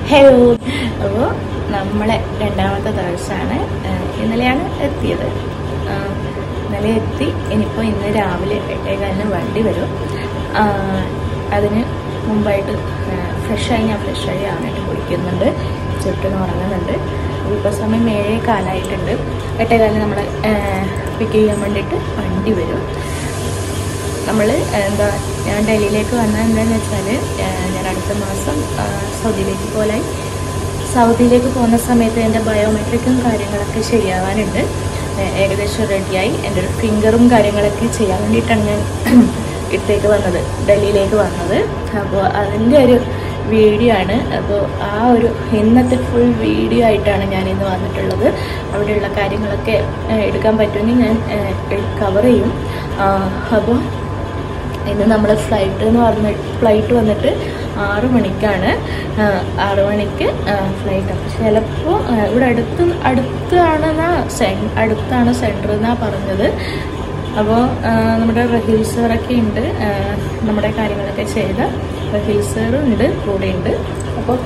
Hello അപ്പോൾ നമ്മളെ രണ്ടാമത്തെ ദിവസമാണ് ഇന്നലെയാണ് എത്തിയത് ആ, ഇന്നലെ എത്തി ഇനിയിപ്പോൾ ഇന്ന് രാവിലെ എട്ടേകാലിന് വണ്ടി വരും ആ, അതിന് മുമ്പായിട്ട് ഫ്രഷായി ഞാൻ ഫ്രഷായി ആവാനായിട്ട് കുളിക്കുന്നുണ്ട് ചുറ്റും ഉറങ്ങുന്നുണ്ട് ഇപ്പോൾ സമയം ഏഴേ കാലമായിട്ടുണ്ട് എട്ടേകാലിന് നമ്മളെ പിക്ക് ചെയ്യാൻ വേണ്ടിയിട്ട് വണ്ടി വരും നമ്മൾ എന്താ ഞാൻ ഡൽഹിയിലേക്ക് വന്നത് എന്താണെന്ന് വെച്ചാൽ ഞാൻ അടുത്ത മാസം ആ, സൗദിയിലേക്ക് പോലായി സൗദിയിലേക്ക് പോകുന്ന സമയത്ത് എൻ്റെ ബയോമെട്രിക്കും കാര്യങ്ങളൊക്കെ ശരിയാവാനുണ്ട് ഏ, ഏകദേശം റെഡിയായി എൻ്റെ ഒരു ഫിംഗറും കാര്യങ്ങളൊക്കെ ചെയ്യാൻ വേണ്ടിയിട്ടാണ് ഞാൻ ഇടത്തേക്ക് വന്നത് ഡൽഹിയിലേക്ക് വന്നത് അപ്പോൾ അതിൻ്റെ ഒരു വീഡിയോ ആണ് അപ്പോൾ ആ ഒരു ഇന്നത്തെ ഫുൾ വീഡിയോ ആയിട്ടാണ് ഞാൻ ഇന്ന് വന്നിട്ടുള്ളത് അവിടെയുള്ള കാര്യങ്ങളൊക്കെ ഏ, എടുക്കാൻ പറ്റുമെങ്കിൽ ഞാൻ കവർ ചെയ്യും ആ, അപ്പോൾ ഇന്ന് നമ്മൾ ഫ്ലൈറ്റ് എന്ന് പറഞ്ഞ ഫ്ലൈറ്റ് വന്നിട്ട് ആറു മണിക്കാണ് ആ, ആറു മണിക്ക് ഫ്ലൈറ്റ് അപ്പോൾ ചിലപ്പോൾ ഇവിടെ അടുത്ത് അടുത്താണെന്നാ സെൻ അടുത്താണ് സെൻറ്റർ എന്നാണ് പറഞ്ഞത് അപ്പോൾ നമ്മുടെ റഹീൽ സാറൊക്കെ ഉണ്ട് ആ, നമ്മുടെ കാര്യങ്ങളൊക്കെ ചെയ്ത റഹീൽ സാറും ഉണ്ട് കൂടെ ഉണ്ട് അപ്പോൾ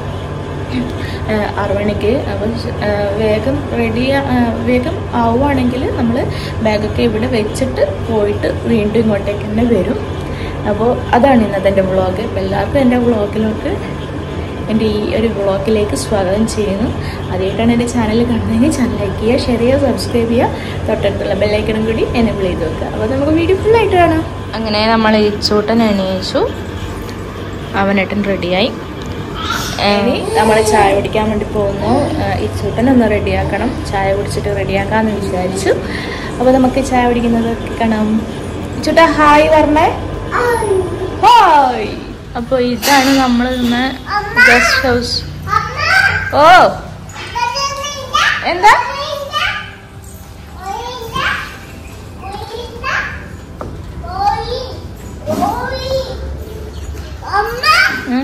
ആറു മണിക്ക് അപ്പം വേഗം റെഡി വേഗം ആവുകയാണെങ്കിൽ നമ്മൾ ബാഗൊക്കെ ഇവിടെ വെച്ചിട്ട് പോയിട്ട് വീണ്ടും ഇങ്ങോട്ടേക്ക് തന്നെ വരും അപ്പോൾ അതാണ് ഇന്നത്തെ എൻ്റെ വ്ളോഗ് അപ്പോൾ എല്ലാവർക്കും എൻ്റെ വ്ളോഗിലോട്ട് എൻ്റെ ഈ ഒരു വ്ളോഗിലേക്ക് സ്വാഗതം ചെയ്യുന്നു ആദ്യമായിട്ടാണ് എൻ്റെ ചാനൽ കാണുന്നതെങ്കിൽ ചാനൽ ലൈക്ക് ചെയ്യുക ഷെയർ ചെയ്യുക സബ്സ്ക്രൈബ് ചെയ്യുക തൊട്ടടുത്തുള്ള ബെല്ലൈക്കണും കൂടി എനേബിൾ ചെയ്ത് വെക്കുക അപ്പോൾ നമുക്ക് വീഡിയോ ഫുള്ളായിട്ട് കാണാം അങ്ങനെ നമ്മൾ ഈ ചൂട്ടൻ എണീച്ചു അവനേട്ടൻ റെഡിയായി ഇനി നമ്മൾ ചായ കുടിക്കാൻ വേണ്ടി പോകുന്നു ഈ ചൂട്ടനൊന്ന് റെഡിയാക്കണം ചായ കുടിച്ചിട്ട് റെഡിയാക്കാമെന്ന് വിചാരിച്ചു അപ്പോൾ നമുക്ക് ചായ കുടിക്കുന്നതൊക്കെ കാണാം ചൂട്ട ഹായ് പറഞ്ഞേ ഹായ് അപ്പോൾ ഇതാണ് നമ്മൾ ഇന്ന് ഗസ്റ്റ് ഹൗസ് ഓ എന്താ ഉം.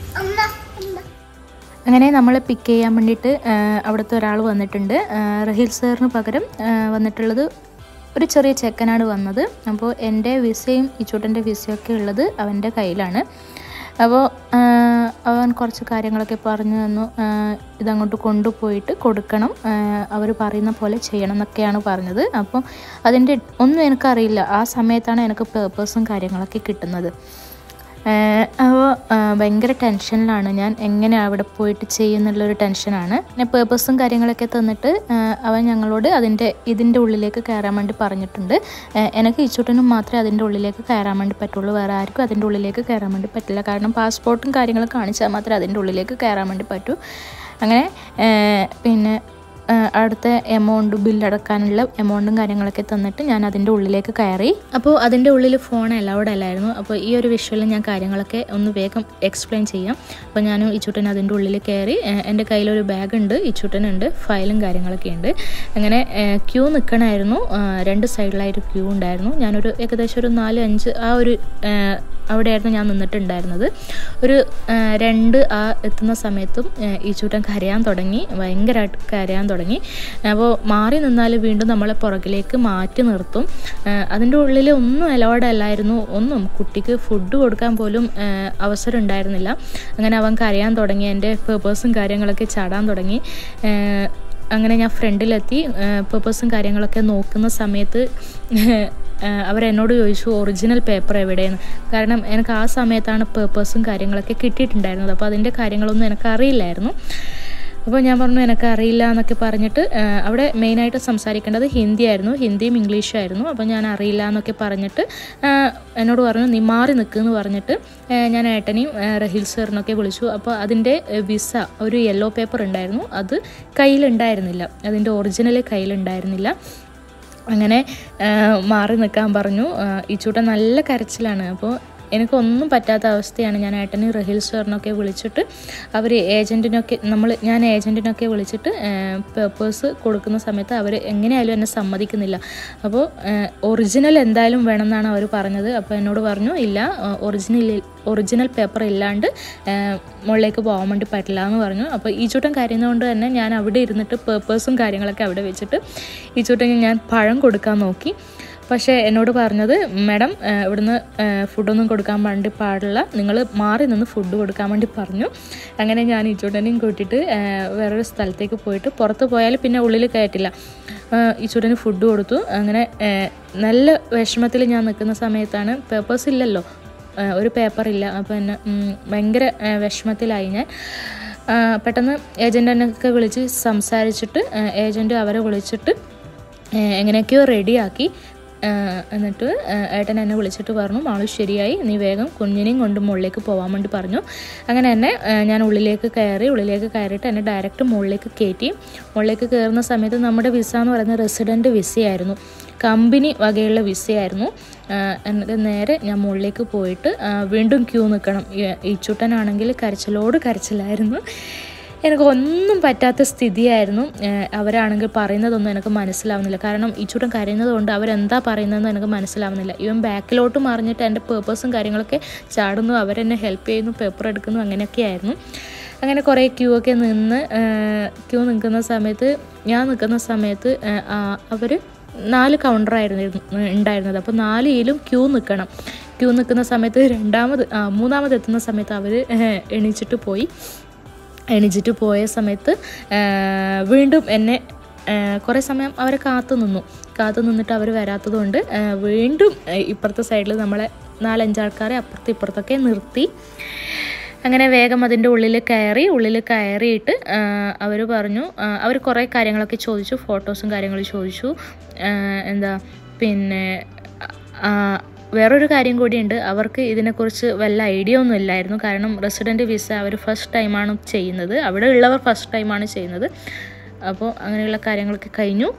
അങ്ങനെ നമ്മളെ പിക്ക് ചെയ്യാൻ വേണ്ടിയിട്ട് ആ, അവിടുത്തെ ഒരാൾ വന്നിട്ടുണ്ട് ആ, റഹീൽ സാറിന് പകരം ആ, വന്നിട്ടുള്ളത് ഒരു ചെറിയ ചെക്കനാണ് വന്നത് അപ്പോൾ എൻ്റെ വിസയും ഇച്ചൂട്ടൻ്റെ വിസയൊക്കെ ഉള്ളത് അവൻ്റെ കയ്യിലാണ് അപ്പോൾ ആ, അവൻ കുറച്ച് കാര്യങ്ങളൊക്കെ പറഞ്ഞു തന്നു ആ, ഇതങ്ങോട്ട് കൊണ്ടുപോയിട്ട് കൊടുക്കണം അവർ പറയുന്ന പോലെ ചെയ്യണം എന്നൊക്കെയാണ് പറഞ്ഞത് അപ്പോൾ അതിൻ്റെ ഒന്നും എനിക്കറിയില്ല ആ സമയത്താണ് എനിക്ക് പേപ്പേഴ്സും കാര്യങ്ങളൊക്കെ കിട്ടുന്നത് അപ്പോൾ ഭയങ്കര ടെൻഷനിലാണ് ഞാൻ എങ്ങനെ അവിടെ പോയിട്ട് ചെയ്യുന്നുള്ളൊരു ടെൻഷനാണ് പിന്നെ പേപ്പേഴ്സും കാര്യങ്ങളൊക്കെ തന്നിട്ട് ആ, അവൻ ഞങ്ങളോട് അതിൻ്റെ ഇതിൻ്റെ ഉള്ളിലേക്ക് കയറാൻ വേണ്ടി പറഞ്ഞിട്ടുണ്ട് ആ, എനിക്ക് ഇച്ചൂട്ടനും മാത്രമേ അതിൻ്റെ ഉള്ളിലേക്ക് കയറാൻ വേണ്ടി പറ്റുള്ളൂ വേറെ ആർക്കും അതിൻ്റെ ഉള്ളിലേക്ക് കയറാൻ വേണ്ടി പറ്റില്ല കാരണം പാസ്പോർട്ടും കാര്യങ്ങളും കാണിച്ചാൽ മാത്രമേ അതിൻ്റെ ഉള്ളിലേക്ക് കയറാൻ വേണ്ടി പറ്റൂ അങ്ങനെ ആ, പിന്നെ ആ, അടുത്ത എമൗണ്ട് ബില്ലടക്കാനുള്ള എമൗണ്ടും കാര്യങ്ങളൊക്കെ തന്നിട്ട് ഞാൻ അതിൻ്റെ ഉള്ളിലേക്ക് കയറി അപ്പോൾ അതിൻ്റെ ഉള്ളിൽ ഫോൺ അലൗഡ് അല്ലായിരുന്നു അപ്പോൾ ഈ ഒരു വിഷ്വലിൽ ഞാൻ കാര്യങ്ങളൊക്കെ ഒന്ന് വേഗം എക്സ്പ്ലെയിൻ ചെയ്യാം അപ്പോൾ ഞാൻ ഇച്ചൂട്ടൻ അതിൻ്റെ ഉള്ളിൽ കയറി ആ, എൻ്റെ കയ്യിലൊരു ബാഗ് ഉണ്ട് ഇച്ചൂട്ടനുണ്ട് ഫയലും കാര്യങ്ങളൊക്കെ ഉണ്ട് അങ്ങനെ ക്യൂ നിൽക്കണമായിരുന്നു ആ, രണ്ട് സൈഡിലായിട്ട് ക്യൂ ഉണ്ടായിരുന്നു ഞാനൊരു ഏകദേശം ഒരു നാല് അഞ്ച് ആ ഒരു ആ, അവിടെയായിരുന്നു ഞാൻ നിന്നിട്ടുണ്ടായിരുന്നത് ഒരു ആ, രണ്ട് ആ എത്തുന്ന സമയത്തും ആ, ഈ ചൂട്ടൻ കരയാൻ തുടങ്ങി ഭയങ്കരമായിട്ട് കരയാൻ തുടങ്ങി അപ്പോൾ മാറി നിന്നാൽ വീണ്ടും നമ്മളെ പുറകിലേക്ക് മാറ്റി നിർത്തും ആ, അതിൻ്റെ ഉള്ളിൽ ഒന്നും അലോഡ് അല്ലായിരുന്നു ഒന്നും കുട്ടിക്ക് ഫുഡ് കൊടുക്കാൻ പോലും ആ, അവസരം ഉണ്ടായിരുന്നില്ല അങ്ങനെ അവൻ കരയാൻ തുടങ്ങി എൻ്റെ പേപ്പേഴ്സും കാര്യങ്ങളൊക്കെ ചാടാൻ തുടങ്ങി ആ, അങ്ങനെ ഞാൻ ഫ്രണ്ടിലെത്തി പേപ്പേഴ്സും കാര്യങ്ങളൊക്കെ നോക്കുന്ന സമയത്ത് ആഹ് അവരെന്നോട് ചോദിച്ചു ഒറിജിനൽ പേപ്പർ എവിടെയെന്ന് കാരണം എനിക്ക് ആ സമയത്താണ് പേപ്പേഴ്സും കാര്യങ്ങളൊക്കെ കിട്ടിയിട്ടുണ്ടായിരുന്നത് അപ്പോൾ അതിൻ്റെ കാര്യങ്ങളൊന്നും എനിക്ക് അറിയില്ലായിരുന്നു അപ്പോൾ ഞാൻ പറഞ്ഞു എനിക്ക് അറിയില്ല എന്നൊക്കെ പറഞ്ഞിട്ട് ആഹ് അവിടെ മെയിനായിട്ട് സംസാരിക്കേണ്ടത് ഹിന്ദി ആയിരുന്നു ഹിന്ദിയും ഇംഗ്ലീഷും ആയിരുന്നു അപ്പോൾ ഞാൻ അറിയില്ല എന്നൊക്കെ പറഞ്ഞിട്ട് ആഹ് എന്നോട് പറഞ്ഞു നീ മാറി നിൽക്കുമെന്ന് പറഞ്ഞിട്ട് ആഹ് ഞാൻ ഏട്ടനെയും ആഹ് റഹീൽ സാറിനൊക്കെ വിളിച്ചു അപ്പോൾ അതിൻ്റെ വിസ ഒരു യെല്ലോ പേപ്പർ ഉണ്ടായിരുന്നു അത് കയ്യിലുണ്ടായിരുന്നില്ല അതിൻ്റെ ഒറിജിനൽ കയ്യിലുണ്ടായിരുന്നില്ല അങ്ങനെ ആ, മാറി നിൽക്കാൻ പറഞ്ഞു ആ, ഈ ചൂട്ട നല്ല കരച്ചിലാണ് അപ്പോൾ എനിക്കൊന്നും പറ്റാത്ത അവസ്ഥയാണ് ഞാൻ ഏട്ടനും റഹീൽ സാറിനൊക്കെ വിളിച്ചിട്ട് അവർ ഏജൻറ്റിനൊക്കെ നമ്മൾ ഞാൻ ഏജൻറ്റിനൊക്കെ വിളിച്ചിട്ട് പേപ്പേഴ്സ് കൊടുക്കുന്ന സമയത്ത് അവർ എങ്ങനെയായാലും എന്നെ സമ്മതിക്കുന്നില്ല അപ്പോൾ ഒറിജിനൽ എന്തായാലും വേണമെന്നാണ് അവർ പറഞ്ഞത് അപ്പോൾ എന്നോട് പറഞ്ഞു ഇല്ല ഒറിജിനൽ ഒറിജിനൽ പേപ്പർ ഇല്ലാണ്ട് ആ, മുകളിലേക്ക് പോകാൻ വേണ്ടി പറ്റില്ല എന്ന് പറഞ്ഞു അപ്പോൾ ഈ ചൂട്ടൻ കരയുന്നതുകൊണ്ട് തന്നെ ഞാൻ അവിടെ ഇരുന്നിട്ട് പേപ്പേഴ്സും കാര്യങ്ങളൊക്കെ അവിടെ വെച്ചിട്ട് ഈ ചൂട്ടൻ ഞാൻ പഴം കൊടുക്കാൻ നോക്കി പക്ഷേ എന്നോട് പറഞ്ഞത് മാഡം ഏഹ്, ഇവിടുന്ന് ഏഹ്, ഫുഡൊന്നും കൊടുക്കാൻ വേണ്ടി പാടില്ല നിങ്ങൾ മാറി നിന്ന് ഫുഡ് കൊടുക്കാൻ വേണ്ടി പറഞ്ഞു അങ്ങനെ ഞാൻ ഈ ചൂടനെയും കൂട്ടിയിട്ട് ഏഹ്, വേറൊരു സ്ഥലത്തേക്ക് പോയിട്ട് പുറത്ത് പോയാൽ പിന്നെ ഉള്ളിൽ കയറ്റില്ല ഏഹ്, ഈ ചൂടന് ഫുഡ് കൊടുത്തു അങ്ങനെ ഏഹ്, നല്ല വിഷമത്തിൽ ഞാൻ നിൽക്കുന്ന സമയത്താണ് പേപ്പേഴ്സ് ഇല്ലല്ലോ ഏഹ്, ഒരു പേപ്പറില്ല അപ്പോൾ എന്നെ ഉം, ഭയങ്കര ഏഹ്, വിഷമത്തിലായി ഞാൻ ആ, പെട്ടെന്ന് ഏജൻറ്റിനൊക്കെ വിളിച്ച് സംസാരിച്ചിട്ട് ഏജൻറ്റ് അവരെ വിളിച്ചിട്ട് ഏഹ് എങ്ങനെയൊക്കെയോ റെഡിയാക്കി ഏഹ് എന്നിട്ട് ഏഹ് ഏട്ടൻ എന്നെ വിളിച്ചിട്ട് പറഞ്ഞു മാളു ശരിയായി നീ വേഗം കുഞ്ഞിനെയും കൊണ്ട് മുകളിലേക്ക് പോകാൻ വേണ്ടി പറഞ്ഞു അങ്ങനെ എന്നെ ഏഹ് ഞാൻ ഉള്ളിലേക്ക് കയറി ഉള്ളിലേക്ക് കയറിയിട്ട് എന്നെ ഡയറക്റ്റ് മുകളിലേക്ക് കയറ്റി മുകളിലേക്ക് കയറുന്ന സമയത്ത് നമ്മുടെ വിസ എന്ന് പറയുന്നത് റെസിഡൻറ്റ് വിസയായിരുന്നു കമ്പനി വകയുള്ള വിസയായിരുന്നു ആഹ് എന്നിട്ട് നേരെ ഞാൻ മുകളിലേക്ക് പോയിട്ട് ആഹ് വീണ്ടും ക്യൂ നിൽക്കണം ഈ- ഈ ചുട്ടനാണെങ്കിൽ കരച്ചിലോട് കരച്ചിലായിരുന്നു എനിക്ക് ഒന്നും പറ്റാത്ത സ്ഥിതിയായിരുന്നു ഏഹ് അവരാണെങ്കിൽ പറയുന്നതൊന്നും എനിക്ക് മനസ്സിലാവുന്നില്ല കാരണം ഈ ചൂടൻ കരയുന്നത് കൊണ്ട് അവരെന്താ പറയുന്നതെന്ന് എനിക്ക് മനസ്സിലാവുന്നില്ല ഇവൻ ബാക്കിലോട്ട് മറിഞ്ഞിട്ട് എൻ്റെ പേപ്പേഴ്സും കാര്യങ്ങളൊക്കെ ചാടുന്നു അവരെന്നെ ഹെൽപ്പ് ചെയ്യുന്നു പേപ്പർ എടുക്കുന്നു അങ്ങനെയൊക്കെ ആയിരുന്നു അങ്ങനെ കുറേ ക്യൂ ഒക്കെ നിന്ന് ക്യൂ നിൽക്കുന്ന സമയത്ത് ഞാൻ നിൽക്കുന്ന സമയത്ത് അവർ നാല് കൗണ്ടറായിരുന്നു ഉണ്ടായിരുന്നത് അപ്പോൾ നാലിലും ക്യൂ നിൽക്കണം ക്യൂ നിൽക്കുന്ന സമയത്ത് രണ്ടാമത് ആ, മൂന്നാമത് എത്തുന്ന സമയത്ത് അവർ എണീച്ചിട്ട് പോയി എണീച്ചിട്ട് പോയ സമയത്ത് ആ, വീണ്ടും എന്നെ ആ, കുറേ സമയം അവരെ കാത്തു നിന്നു കാത്തു നിന്നിട്ട് അവർ വരാത്തത് കൊണ്ട് ആ, വീണ്ടും ആ, ഇപ്പുറത്തെ സൈഡിൽ നമ്മളെ നാലഞ്ചാൾക്കാരെ അപ്പുറത്ത് ഇപ്പുറത്തൊക്കെ നിർത്തി അങ്ങനെ വേഗം അതിൻ്റെ ഉള്ളിൽ കയറി ഉള്ളിൽ കയറിയിട്ട് അവർ പറഞ്ഞു അവർ കുറേ കാര്യങ്ങളൊക്കെ ചോദിച്ചു ഫോട്ടോസും കാര്യങ്ങളും ചോദിച്ചു ആ, എന്താ പിന്നെ ആ, വേറൊരു കാര്യം കൂടിയുണ്ട് അവർക്ക് ഇതിനെക്കുറിച്ച് വല്ല ഐഡിയ ഒന്നും ഇല്ലായിരുന്നു കാരണം റെസിഡൻറ്റ് വിസ അവർ ഫസ്റ്റ് ടൈമാണ് ചെയ്യുന്നത് അവിടെ ഉള്ളവർ ഫസ്റ്റ് ടൈമാണ് ചെയ്യുന്നത് അപ്പോൾ അങ്ങനെയുള്ള കാര്യങ്ങളൊക്കെ കഴിഞ്ഞു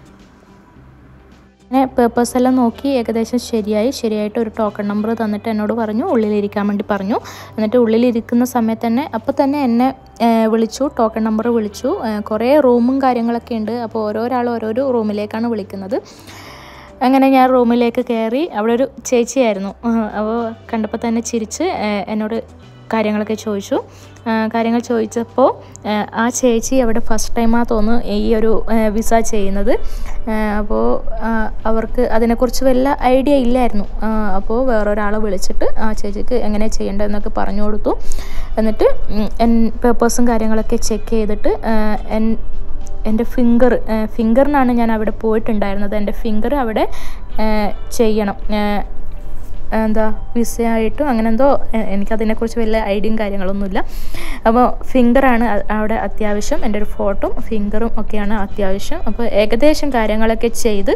അങ്ങനെ പേപ്പേഴ്സ് എല്ലാം നോക്കി ഏകദേശം ശരിയായി ശരിയായിട്ട് ഒരു ടോക്കൺ നമ്പർ തന്നിട്ട് എന്നോട് പറഞ്ഞു ഉള്ളിലിരിക്കാൻ വേണ്ടി പറഞ്ഞു എന്നിട്ട് ഉള്ളിലിരിക്കുന്ന സമയത്ത് തന്നെ അപ്പോൾ തന്നെ എന്നെ ഏഹ്, വിളിച്ചു ടോക്കൺ നമ്പർ വിളിച്ചു ഏഹ്, കുറേ റൂമും കാര്യങ്ങളൊക്കെ ഉണ്ട് അപ്പോൾ ഓരോരാൾ ഓരോരോ റൂമിലേക്കാണ് വിളിക്കുന്നത് അങ്ങനെ ഞാൻ റൂമിലേക്ക് കയറി അവിടെ ഒരു ചേച്ചിയായിരുന്നു അപ്പോൾ കണ്ടപ്പോൾ തന്നെ ചിരിച്ച് ഏഹ്, എന്നോട് കാര്യങ്ങളൊക്കെ ചോദിച്ചു ആ, കാര്യങ്ങൾ ചോദിച്ചപ്പോൾ ഏഹ്, ആ ചേച്ചി അവിടെ ഫസ്റ്റ് ടൈമാണ് തോന്നുന്നു ഈ ഒരു ഏഹ്, വിസ ചെയ്യുന്നത് ഏഹ്, അപ്പോൾ ആ, അവർക്ക് അതിനെക്കുറിച്ച് വല്ല ഐഡിയ ഇല്ലായിരുന്നു ആ, അപ്പോൾ വേറൊരാളെ വിളിച്ചിട്ട് ആ ചേച്ചിക്ക് എങ്ങനെ ചെയ്യേണ്ടതെന്നൊക്കെ പറഞ്ഞു കൊടുത്തു എന്നിട്ട് ഉം, എൻ പേപ്പേഴ്സും കാര്യങ്ങളൊക്കെ ചെക്ക് ചെയ്തിട്ട് ഏഹ്, എൻ എൻ്റെ ഫിംഗർ ഫിംഗറിനാണ് ഞാൻ അവിടെ പോയിട്ടുണ്ടായിരുന്നത് എൻ്റെ ഫിംഗർ അവിടെ ഏഹ്, ചെയ്യണം ഏഹ്, എന്താ വിസയായിട്ടും അങ്ങനെ എന്തോ എ- എനിക്കതിനെക്കുറിച്ച് വലിയ ഐഡിയയും കാര്യങ്ങളൊന്നുമില്ല അപ്പോൾ ഫിംഗറാണ് അ- അവിടെ അത്യാവശ്യം എൻ്റെ ഒരു ഫോട്ടോ ഫിംഗറും ഒക്കെയാണ് അത്യാവശ്യം അപ്പോൾ ഏകദേശം കാര്യങ്ങളൊക്കെ ചെയ്ത്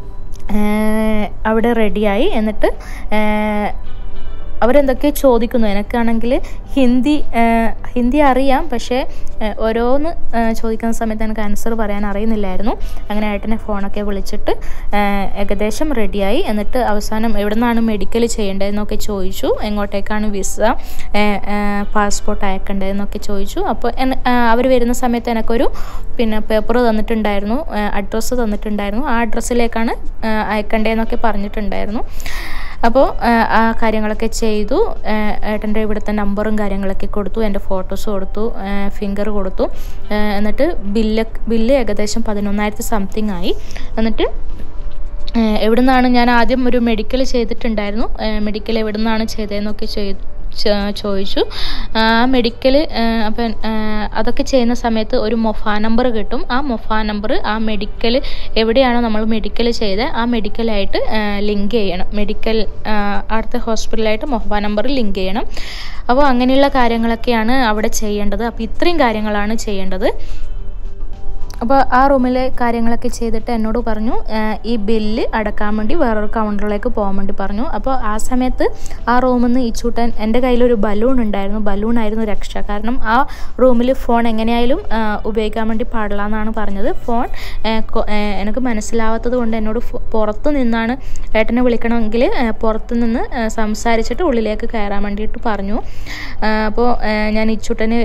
ഏഹ്, അവിടെ റെഡിയായി എന്നിട്ട് ഏഹ്, അവരെന്തൊക്കെ ചോദിക്കുന്നു എനിക്കാണെങ്കിൽ ഹിന്ദി ഏഹ്, ഹിന്ദി അറിയാം പക്ഷേ ഏഹ്, ഓരോന്ന് ഏഹ്, ചോദിക്കുന്ന സമയത്ത് എനിക്ക് ആൻസർ പറയാൻ അറിയുന്നില്ലായിരുന്നു അങ്ങനെ ഏട്ടനെ ഫോണൊക്കെ വിളിച്ചിട്ട് ഏഹ്, ഏകദേശം റെഡിയായി എന്നിട്ട് അവസാനം എവിടെ നിന്നാണ് മെഡിക്കൽ ചെയ്യേണ്ടതെന്നൊക്കെ ചോദിച്ചു എങ്ങോട്ടേക്കാണ് വിസ പാസ്പോർട്ട് അയക്കേണ്ടതെന്നൊക്കെ ചോദിച്ചു അപ്പോൾ അവർ വരുന്ന സമയത്ത് എനിക്കൊരു പിന്നെ പേപ്പർ തന്നിട്ടുണ്ടായിരുന്നു അഡ്രസ്സ് തന്നിട്ടുണ്ടായിരുന്നു ആ അഡ്രസ്സിലേക്കാണ് അയക്കേണ്ടതെന്നൊക്കെ പറഞ്ഞിട്ടുണ്ടായിരുന്നു അപ്പോൾ ആ കാര്യങ്ങളൊക്കെ ചെയ്തു ഏട്ടൻ്റെ ഇവിടുത്തെ നമ്പറും കാര്യങ്ങളൊക്കെ കൊടുത്തു എൻ്റെ ഫോട്ടോസ് കൊടുത്തു ഫിംഗർ കൊടുത്തു ആ, എന്നിട്ട് ബില്ല് ബില്ല് ഏകദേശം പതിനൊന്നായിരത്തി സംതിങ് ആയി എന്നിട്ട് എവിടെ നിന്നാണ് ഞാൻ ആദ്യം ഒരു മെഡിക്കൽ ചെയ്തിട്ടുണ്ടായിരുന്നു മെഡിക്കൽ എവിടെ നിന്നാണ് ചെയ്തതെന്നൊക്കെ ചെയ്തു ച- ചോദിച്ചു ആ മെഡിക്കൽ അപ്പം അതൊക്കെ ചെയ്യുന്ന സമയത്ത് ഒരു മൊഫാ നമ്പർ കിട്ടും ആ മൊഫാ നമ്പർ ആ മെഡിക്കൽ എവിടെയാണോ നമ്മൾ മെഡിക്കൽ ചെയ്ത് ആ മെഡിക്കലായിട്ട് ലിങ്ക് ചെയ്യണം മെഡിക്കൽ അടുത്ത ഹോസ്പിറ്റലായിട്ട് മൊഫാ നമ്പർ ലിങ്ക് ചെയ്യണം അപ്പോൾ അങ്ങനെയുള്ള കാര്യങ്ങളൊക്കെയാണ് അവിടെ ചെയ്യേണ്ടത് അപ്പോൾ ഇത്രയും കാര്യങ്ങളാണ് ചെയ്യേണ്ടത് അപ്പോൾ ആ റൂമിലെ കാര്യങ്ങളൊക്കെ ചെയ്തിട്ട് എന്നോട് പറഞ്ഞു ആ, ഈ ബില്ല് അടക്കാൻ വേണ്ടി വേറൊരു കൗണ്ടറിലേക്ക് പോകാൻ വേണ്ടി പറഞ്ഞു അപ്പോൾ ആ സമയത്ത് ആ റൂമിൽ നിന്ന് ഈ ചൂട്ടൻ എൻ്റെ കയ്യിലൊരു ബലൂൺ ഉണ്ടായിരുന്നു ബലൂൺ ആയിരുന്നു രക്ഷ കാരണം ആ റൂമിൽ ഫോൺ എങ്ങനെയായാലും ആ, ഉപയോഗിക്കാൻ വേണ്ടി പാടില്ല എന്നാണ് പറഞ്ഞത് ഫോൺ ആ, കൊ- ആ, എനിക്ക് മനസ്സിലാവാത്തത് കൊണ്ട് എന്നോട് ഫോ- പുറത്ത് നിന്നാണ് ഏട്ടനെ വിളിക്കണമെങ്കിൽ ആ, പുറത്ത് നിന്ന് ആ, സംസാരിച്ചിട്ട് ഉള്ളിലേക്ക് കയറാൻ വേണ്ടിയിട്ട് പറഞ്ഞു ആ, അപ്പോൾ ആ, ഞാൻ ഈ ചൂട്ടന്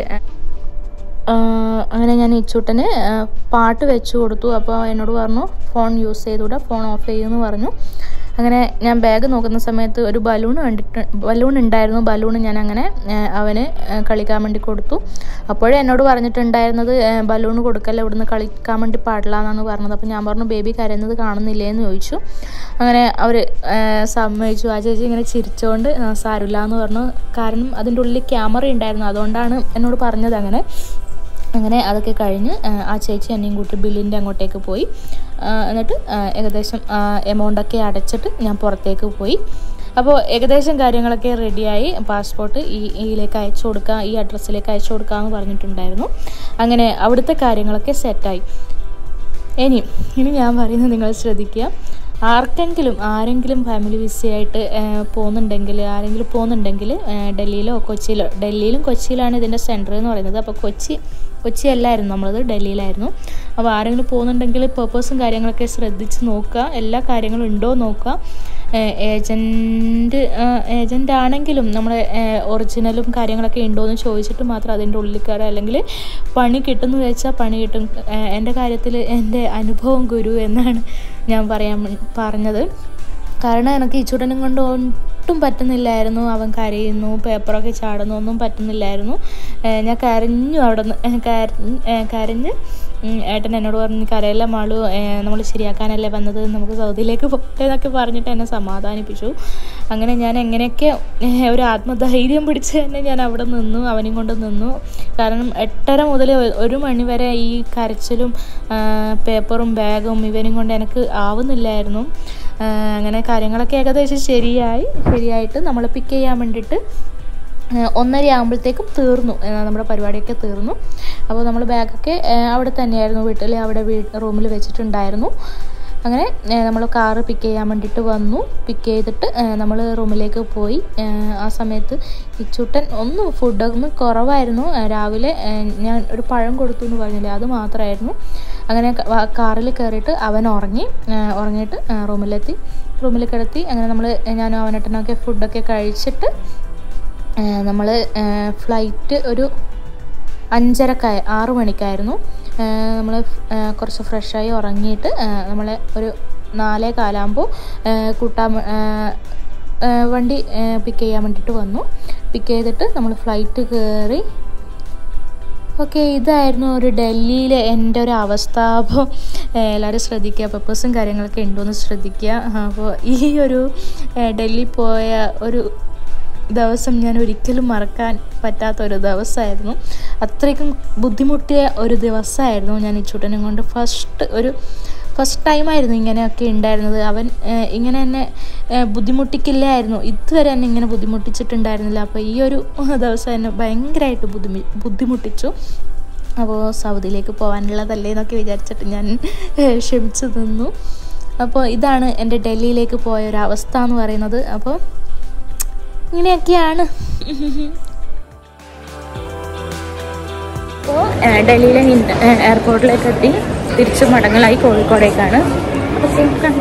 ആഹ് അങ്ങനെ ഞാൻ ഇച്ചൂട്ടന് പാട്ട് വെച്ച് കൊടുത്തു അപ്പോൾ എന്നോട് പറഞ്ഞു ഫോൺ യൂസ് ചെയ്തുകൂടാ ഫോൺ ഓഫ് ചെയ്യുമെന്ന് പറഞ്ഞു അങ്ങനെ ഞാൻ ബാഗ് നോക്കുന്ന സമയത്ത് ഒരു ബലൂൺ കണ്ടിട്ട് ബലൂൺ ഉണ്ടായിരുന്നു ബലൂൺ ഞാൻ അങ്ങനെ ഏഹ്, അവന് ഏഹ്, കളിക്കാൻ വേണ്ടി കൊടുത്തു അപ്പോഴേ എന്നോട് പറഞ്ഞിട്ടുണ്ടായിരുന്നത് ഏഹ്, ബലൂൺ കൊടുക്കല്ല ഇവിടുന്ന് കളിക്കാൻ വേണ്ടി പാടില്ല എന്നാണ് പറഞ്ഞത് അപ്പോൾ ഞാൻ പറഞ്ഞു ബേബി കരയുന്നത് കാണുന്നില്ലേ എന്ന് ചോദിച്ചു അങ്ങനെ അവർ സമ്മതിച്ചു ആ ചേച്ചി ഇങ്ങനെ ചിരിച്ചുകൊണ്ട് "ആ, സാരമില്ല എന്ന് പറഞ്ഞു കാരണം അതിൻ്റെ ഉള്ളിൽ ക്യാമറ ഉണ്ടായിരുന്നു അതുകൊണ്ടാണ് എന്നോട് പറഞ്ഞത് അങ്ങനെ അങ്ങനെ അതൊക്കെ കഴിഞ്ഞ് ആ, ആ ചേച്ചി എന്നെയും കൂട്ടി ബില്ലിൻ്റെ അങ്ങോട്ടേക്ക് പോയി ആ, എന്നിട്ട് ആ, ഏകദേശം എമൗണ്ടൊക്കെ അടച്ചിട്ട് ഞാൻ പുറത്തേക്ക് പോയി അപ്പോൾ ഏകദേശം കാര്യങ്ങളൊക്കെ റെഡിയായി പാസ്പോർട്ട് ഈ ഇതിലേക്ക് അയച്ചു കൊടുക്കുക ഈ അഡ്രസ്സിലേക്ക് അയച്ചു കൊടുക്കാമെന്ന് പറഞ്ഞിട്ടുണ്ടായിരുന്നു അങ്ങനെ അവിടുത്തെ കാര്യങ്ങളൊക്കെ സെറ്റായി ഇനി ഇനി ഞാൻ പറയുന്നത് നിങ്ങൾ ശ്രദ്ധിക്കുക ആർക്കെങ്കിലും ആരെങ്കിലും ഫാമിലി വിസയായിട്ട് പോകുന്നുണ്ടെങ്കിൽ ആരെങ്കിലും പോകുന്നുണ്ടെങ്കിൽ ഡൽഹിയിലോ കൊച്ചിയിലോ ഡൽഹിയിലും കൊച്ചിയിലാണ് ഇതിൻ്റെ സെൻറ്റർ എന്ന് പറയുന്നത് അപ്പോൾ കൊച്ചി കൊച്ചി അല്ലായിരുന്നു നമ്മളത് ഡൽഹിയിലായിരുന്നു അപ്പോൾ ആരെങ്കിലും പോകുന്നുണ്ടെങ്കിൽ പേർപ്പസും കാര്യങ്ങളൊക്കെ ശ്രദ്ധിച്ച് നോക്കുക എല്ലാ കാര്യങ്ങളും ഉണ്ടോ നോക്കുക ഏജൻറ്റ് ഏജൻ്റ് ആണെങ്കിലും നമ്മുടെ ഒറിജിനലും കാര്യങ്ങളൊക്കെ ഉണ്ടോ എന്ന് ചോദിച്ചിട്ട് മാത്രം അതിൻ്റെ ഉള്ളിൽ കയറുക അല്ലെങ്കിൽ പണി കിട്ടുമെന്ന് വെച്ചാൽ പണി കിട്ടും ഏഹ് എൻ്റെ കാര്യത്തിൽ എൻ്റെ അനുഭവം ഗുരു എന്നാണ് ഞാൻ പറയാൻ വേ- പറഞ്ഞത് കാരണം എനിക്ക് ഈ ചുടനും കൊണ്ട് ഒട്ടും പറ്റുന്നില്ലായിരുന്നു അവൻ കരയുന്നു പേപ്പറൊക്കെ ചാടുന്നു ഒന്നും പറ്റുന്നില്ലായിരുന്നു ഏഹ് ഞാൻ കരഞ്ഞു അവിടെ നിന്ന് കരഞ്ഞ് ഏഹ് കരഞ്ഞ് ഉം, ഏട്ടൻ എന്നോട് പറഞ്ഞു കരയല്ല മാളു നമ്മൾ ശരിയാക്കാനല്ലേ വന്നത് നമുക്ക് സൗദിയിലേക്ക് പോട്ടെ എന്നൊക്കെ പറഞ്ഞിട്ട് എന്നെ സമാധാനിപ്പിച്ചു അങ്ങനെ ഞാൻ എങ്ങനെയൊക്കെ ഏഹ്, ഒരു ആത്മധൈര്യം പിടിച്ച് തന്നെ ഞാൻ അവിടെ നിന്നു അവനെയും കൊണ്ട് നിന്നു കാരണം എട്ടര മുതൽ ഒരു മണി വരെ ഈ കരച്ചിലും ആ, പേപ്പറും ബാഗും ഇവനും കൊണ്ട് എനിക്ക് ആവുന്നില്ലായിരുന്നു ആ, അങ്ങനെ കാര്യങ്ങളൊക്കെ ഏകദേശം ശരിയായി ശരിയായിട്ട് നമ്മൾ പിക്ക് ചെയ്യാൻ വേണ്ടിയിട്ട് ഏഹ് ഒന്നര ആകുമ്പോഴത്തേക്കും തീർന്നു ഏഹ് നമ്മുടെ പരിപാടിയൊക്കെ തീർന്നു അപ്പോൾ നമ്മൾ ബാഗൊക്കെ ഏഹ് അവിടെ തന്നെയായിരുന്നു വീട്ടിൽ അവിടെ വീ റൂമിൽ വെച്ചിട്ടുണ്ടായിരുന്നു അങ്ങനെ നമ്മൾ കാറ് പിക്ക് ചെയ്യാൻ വേണ്ടിയിട്ട് വന്നു പിക്ക് ചെയ്തിട്ട് നമ്മൾ റൂമിലേക്ക് പോയി ഏഹ് ആ സമയത്ത് ഇച്ചൂട്ടൻ ഒന്നും ഫുഡൊന്നും കുറവായിരുന്നു ഏഹ് രാവിലെ ഏഹ് ഞാൻ ഒരു പഴം കൊടുത്തു എന്ന് പറഞ്ഞില്ലേ അത് മാത്രമായിരുന്നു അങ്ങനെ കാറിൽ കയറിയിട്ട് അവൻ ഉറങ്ങി ഏഹ് ഉറങ്ങിയിട്ട് ഏഹ് റൂമിലെത്തി റൂമിൽ കിടത്തി അങ്ങനെ നമ്മൾ ഞാനും അവനേട്ടനൊക്കെ ഫുഡൊക്കെ കഴിച്ചിട്ട് നമ്മൾ ഫ്ലൈറ്റ് ഒരു അഞ്ചരക്കായ ആറ് മണിക്കായിരുന്നു നമ്മൾ കുറച്ച് ഫ്രഷായി ഉറങ്ങിയിട്ട് നമ്മൾ ഒരു നാലേ കാലാകുമ്പോൾ കൂട്ടാൻ വണ്ടി പിക്ക് ചെയ്യാൻ വേണ്ടിയിട്ട് വന്നു പിക്ക് ചെയ്തിട്ട് നമ്മൾ ഫ്ലൈറ്റ് കയറി ഓക്കെ ഇതായിരുന്നു ഒരു ഡൽഹിയിലെ എൻ്റെ ഒരു അവസ്ഥ അപ്പോൾ എല്ലാവരും ശ്രദ്ധിക്കുക പെപ്പേഴ്സും കാര്യങ്ങളൊക്കെ ഉണ്ടോയെന്ന് ശ്രദ്ധിക്കുക അപ്പോൾ ഈ ഒരു ഏഹ്, ഡൽഹി പോയ ഒരു ദിവസം ഞാൻ ഒരിക്കലും മറക്കാൻ പറ്റാത്ത ഒരു ദിവസമായിരുന്നു അത്രയ്ക്കും ബുദ്ധിമുട്ടിയ ഒരു ദിവസമായിരുന്നു ഞാൻ ഈ ചുട്ടനും കൊണ്ട് ഫസ്റ്റ് ഒരു ഫസ്റ്റ് ടൈമായിരുന്നു ഇങ്ങനെയൊക്കെ ഉണ്ടായിരുന്നത് അവൻ ഏഹ്, ഇങ്ങനെ എന്നെ ഏഹ്, ബുദ്ധിമുട്ടിക്കില്ലായിരുന്നു ഇതുവരെ എന്നെ ഇങ്ങനെ ബുദ്ധിമുട്ടിച്ചിട്ടുണ്ടായിരുന്നില്ല അപ്പോൾ ഈ ഒരു ദിവസം എന്നെ ഭയങ്കരമായിട്ട് ബുദ്ധിമി ബുദ്ധിമുട്ടിച്ചു അപ്പോൾ സൗദിയിലേക്ക് പോകാനുള്ളതല്ലേ എന്നൊക്കെ വിചാരിച്ചിട്ട് ഞാൻ ഏഹ്, ക്ഷമിച്ചു നിന്നു അപ്പോൾ ഇതാണ് എൻ്റെ ഡൽഹിയിലേക്ക് പോയ ഒരു അവസ്ഥ എന്ന് പറയുന്നത് അപ്പോൾ ഇങ്ങനെയൊക്കെയാണ് അപ്പോൾ ഡൽഹിയിലെ ഹിൻ- ഏഹ് എയർപോർട്ടിലേക്ക് എത്തി തിരിച്ചു മടങ്ങലായി കോഴിക്കോടേക്കാണ് അപ്പോൾ കേൾക്കാം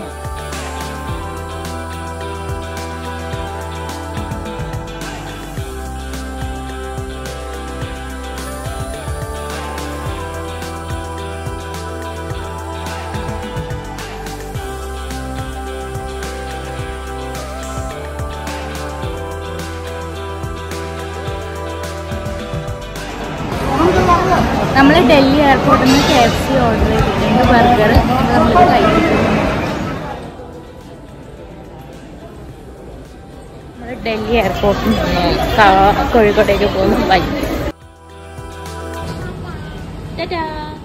നമ്മൾ ഡൽഹി എയർപോർട്ടിൽ നിന്ന് കെ എഫ് സി ഓർഡർ ചെയ്തിട്ടുണ്ട് ബർഗർ നമ്മൾ കഴിക്കും നമ്മൾ ഡൽഹി എയർപോർട്ടിൽ നിന്ന് കാ- കോഴിക്കോട്ടേക്ക് പോകുന്നു ബൈ ടാറ്റാ